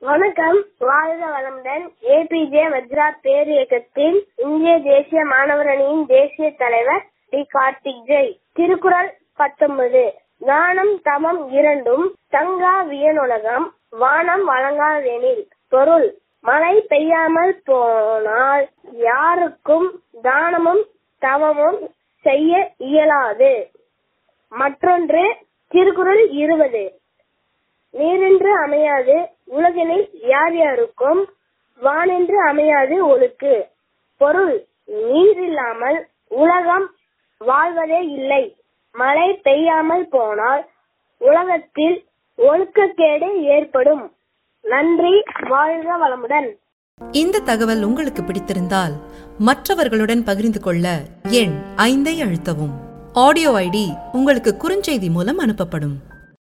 வணக்கம் வாழ்க வளமுடன் ஏபிஜே வஜ்ரா பேர் இயக்கத்தில் இந்திய தேசிய மாணவர் அணியின் தேசிய தலைவர் டி கார்த்திக் ஜெய் திருக்குறள் பத்தொன்பது தானம் தமம் இரண்டும் தங்கா வியனுலகம் வானம் வழங்காதெனில் பொருள் மழை பெய்யாமல் போனால் யாருக்கும் தானமும் தவமும் செய்ய இயலாது மற்றொன்று திருக்குறள் இருபது நீரென்று அமையாது உலகினில் யார் யாருக்கும் வானென்று அமையாது ஒழுக்கு பொருள் நீர் இல்லாமல் உலகம் வாழ்வதே இல்லை மழை பெய்யாமல் போனால் உலகத்தில் ஒழுக்கக்கேடு ஏற்படும் நன்றி வாழ்க வளமுடன் இந்த தகவல் உங்களுக்கு பிடித்திருந்தால் மற்றவர்களுடன் பகிர்ந்து கொள்ள எண் ஐந்தை அழுத்தவும் ஆடியோ ஐடி உங்களுக்கு குறுஞ்செய்தி மூலம் அனுப்பப்படும்